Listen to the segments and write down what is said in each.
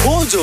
Mojo.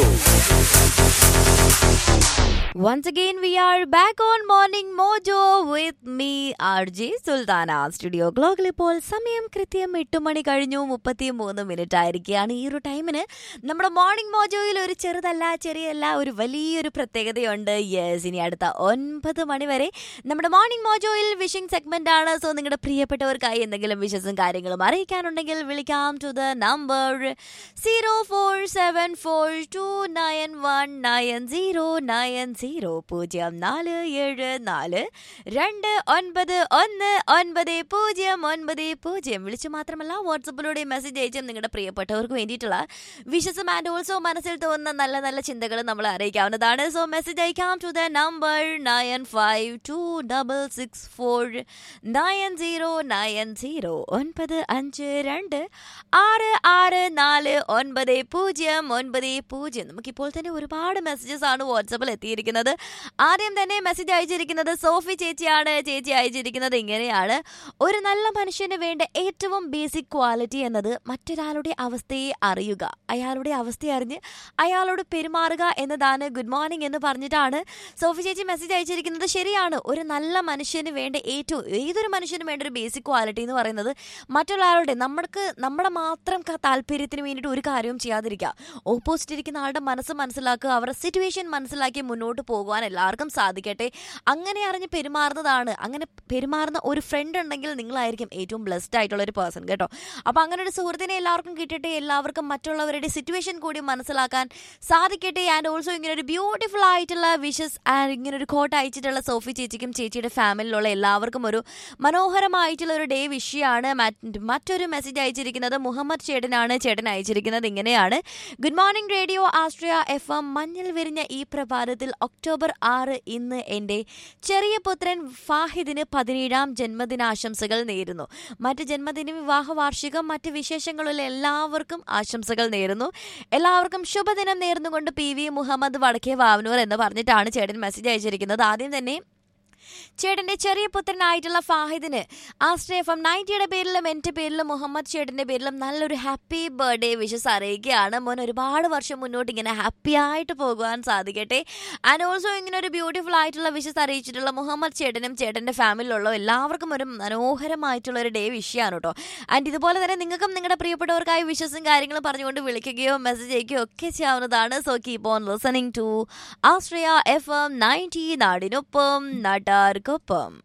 Once again, we are back on Morning Mojo with me, RJ Sultana. Studio ക്ലോക്കിൽ ഇപ്പോൾ സമയം കൃത്യം എട്ട് മണി കഴിഞ്ഞു മുപ്പത്തി മൂന്ന് മിനിറ്റ് ആയിരിക്കുകയാണ് ഈ ഒരു ടൈമിന് നമ്മുടെ മോർണിംഗ് മോജോയിൽ ഒരു ചെറുതല്ല ചെറിയല്ല ഒരു വലിയൊരു പ്രത്യേകതയുണ്ട് യെസ് ഇനി അടുത്ത ഒൻപത് മണി വരെ നമ്മുടെ മോർണിംഗ് മോജോയിൽ വിഷിംഗ് സെഗ്മെന്റ് ആണ് സോ നിങ്ങളുടെ പ്രിയപ്പെട്ടവർക്കായി എന്തെങ്കിലും വിഷസും കാര്യങ്ങളും അറിയിക്കാനുണ്ടെങ്കിൽ വിളിക്കാം to the number zero four seven four two nine one nine zero nine zero പൂജ്യം നാല് ഏഴ് നാല് രണ്ട് ഒൻപത് ഒന്ന് ഒൻപത് പൂജ്യം ഒൻപത് പൂജ്യം വിളിച്ചു മാത്രമല്ല വാട്സപ്പിലൂടെ മെസ്സേജ് അയച്ചും നിങ്ങളുടെ പ്രിയപ്പെട്ടവർക്ക് വേണ്ടിയിട്ടുള്ള വിഷസും ആൻഡ് ഓൾസോ മനസ്സിൽ തോന്നുന്ന നല്ല നല്ല ചിന്തകൾ നമ്മൾ അറിയിക്കാവുന്നതാണ് സോ മെസ്സേജ് അയക്കാം to the number nine five two double six four nine zero nine zero ഒൻപത് അഞ്ച് രണ്ട് ആറ് ആറ് നാല് ഒൻപത് പൂജ്യം ഒൻപത് പൂജ്യം നമുക്കിപ്പോൾ തന്നെ ഒരുപാട് മെസ്സേജസ് ആണ് വാട്സപ്പിൽ എത്തിയിരിക്കുന്നത് ആദ്യം തന്നെ മെസ്സേജ് അയച്ചിരിക്കുന്നത് സോഫി ചേച്ചിയാണ് ചേച്ചി അയച്ചിരിക്കുന്നത് ഇങ്ങനെയാണ് ഒരു നല്ല മനുഷ്യന് വേണ്ട ഏറ്റവും ബേസിക് ക്വാളിറ്റി എന്നത് മറ്റൊരാളുടെ അവസ്ഥയെ അറിയുക അയാളുടെ അവസ്ഥ അറിഞ്ഞ് അയാളോട് പെരുമാറുക എന്നതാണ് ഗുഡ് മോർണിംഗ് എന്ന് പറഞ്ഞിട്ടാണ് സോഫി ചേച്ചി മെസ്സേജ് അയച്ചിരിക്കുന്നത് ശരിയാണ് ഒരു നല്ല മനുഷ്യന് വേണ്ട ഏറ്റവും ഏതൊരു മനുഷ്യനും വേണ്ട ഒരു ബേസിക് ക്വാളിറ്റി എന്ന് പറയുന്നത് മറ്റൊരാളുടെ നമ്മൾക്ക് നമ്മുടെ മാത്രം ക- താല്പര്യത്തിന് വേണ്ടിയിട്ട് ഒരു കാര്യവും ചെയ്യാതിരിക്കുക ഓപ്പോസിറ്റ് ഇരിക്കുന്ന ആളുടെ മനസ്സ് മനസ്സിലാക്കുക അവരുടെ സിറ്റുവേഷൻ മനസ്സിലാക്കി മുന്നോട്ട് പോകുവാൻ എല്ലാവർക്കും സാധിക്കട്ടെ അങ്ങനെ അറിഞ്ഞ് പെരുമാറുന്നതാണ് അങ്ങനെ പെരുമാറുന്ന ഒരു ഫ്രണ്ട് ഉണ്ടെങ്കിൽ നിങ്ങളായിരിക്കും ഏറ്റവും ബ്ലെസ്ഡ് ആയിട്ടുള്ള ഒരു പേഴ്സൺ കേട്ടോ അപ്പോൾ അങ്ങനെ ഒരു സുഹൃത്തിനെ എല്ലാവർക്കും കിട്ടട്ടെ എല്ലാവർക്കും മറ്റുള്ളവരുടെ സിറ്റുവേഷൻ കൂടി മനസ്സിലാക്കാൻ സാധിക്കട്ടെ ആൻഡ് ഓൾസോ ഇങ്ങനെ ഒരു ബ്യൂട്ടിഫുൾ ആയിട്ടുള്ള വിഷസ് ആൻഡ് ഇങ്ങനെ ഒരു കോട്ട് അയച്ചിട്ടുള്ള സോഫി ചേച്ചിക്കും ചേച്ചിയുടെ ഫാമിലിയിലുള്ള എല്ലാവർക്കും ഒരു മനോഹരമായിട്ടുള്ള ഒരു ഡേ വിഷയാണ് മറ്റൊരു മെസ്സേജ് അയച്ചിരിക്കുന്നത് മുഹമ്മദ് ചേട്ടനാണ് ചേട്ടൻ അയച്ചിരിക്കുന്നത് ഇങ്ങനെയാണ് ഗുഡ് മോർണിംഗ് റേഡിയോ ആസ്ട്രിയ എഫ് എം മഞ്ഞൾ വിരിഞ്ഞ ഈ പ്രഭാതത്തിൽ ഒക്ടോബർ ആറ് ഇന്ന് എൻ്റെ ചെറിയ പുത്രൻ ഫാഹിദിന് പതിനേഴാം ജന്മദിനാശംസകൾ നേരുന്നു മറ്റ് ജന്മദിന വിവാഹ വാർഷികം മറ്റ് വിശേഷങ്ങളുള്ള എല്ലാവർക്കും ആശംസകൾ നേരുന്നു എല്ലാവർക്കും ശുഭദിനം നേർന്നുകൊണ്ട് പി വി മുഹമ്മദ് വടക്കേ വാവനൂർ എന്ന് പറഞ്ഞിട്ടാണ് ചേട്ടൻ മെസ്സേജ് അയച്ചിരിക്കുന്നത് ആദ്യം തന്നെ ചേട്ടന്റെ ചെറിയ പുത്രനായിട്ടുള്ള ഫാഹിദിന് ആശ്രയ എഫ് എം നയൻറ്റിയുടെ പേരിലും എൻ്റെ പേരിലും മുഹമ്മദ് ചേട്ടന്റെ പേരിലും നല്ലൊരു ഹാപ്പി ബർത്ത്ഡേ വിഷസ് അറിയിക്കുകയാണ് മോൻ ഒരുപാട് വർഷം മുന്നോട്ട് ഇങ്ങനെ ഹാപ്പി ആയിട്ട് പോകുവാൻ സാധിക്കട്ടെ ആൻഡ് ഓൾസോ ഇങ്ങനെ ഒരു ബ്യൂട്ടിഫുൾ ആയിട്ടുള്ള വിഷസ് അറിയിച്ചിട്ടുള്ള മുഹമ്മദ് ചേട്ടനും ചേട്ടന്റെ ഫാമിലിയിലുള്ള എല്ലാവർക്കും ഒരു മനോഹരമായിട്ടുള്ള ഒരു ഡേ വിഷയമാണ് കേട്ടോ ആൻഡ് ഇതുപോലെ തന്നെ നിങ്ങൾക്കും നിങ്ങളുടെ പ്രിയപ്പെട്ടവർക്കായി വിഷസും കാര്യങ്ങളും പറഞ്ഞുകൊണ്ട് വിളിക്കുകയോ മെസ്സേജ് അയക്കുകയോ ഒക്കെ ചെയ്യാവുന്നതാണ് so keep on listening to Ashraya F M ninety നാടിനൊപ്പം നാട്ടാർക്കൊപ്പം